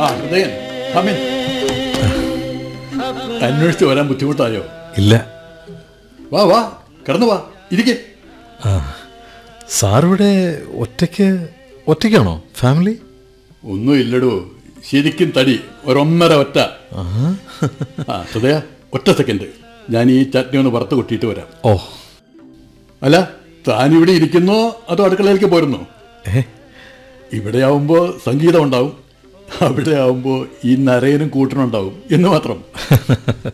ആ ഹൃദയൻ അമീൻ അന്വേഷിച്ച് വരാൻ ബുദ്ധിമുട്ടായോ ഇല്ല വാ വാ കടന്നു വാ ഇരിക്കേ സാറിവിടെ ഒറ്റയ്ക്ക് ഒറ്റയ്ക്കാണോ ഫാമിലി ഒന്നും ഇല്ലടോ ശരിക്കും തടി ഒരൊന്നര ഒറ്റ ആ ആ ഹൃദയ ഒറ്റ സെക്കൻഡ് ഞാൻ ഈ ചട്നി ഒന്ന് വറുത്ത് കൊട്ടിയിട്ട് വരാം ഓ അല്ല താൻ ഇവിടെ ഇരിക്കുന്നോ അതോ അടുക്കളയിലേക്ക് പോരുന്നോ ഏ ഇവിടെ ആവുമ്പോൾ സംഗീതം ഉണ്ടാവും അവിടെ ആവുമ്പോൾ ഈ നരയനും കൂട്ടനുണ്ടാവും എന്ന് മാത്രം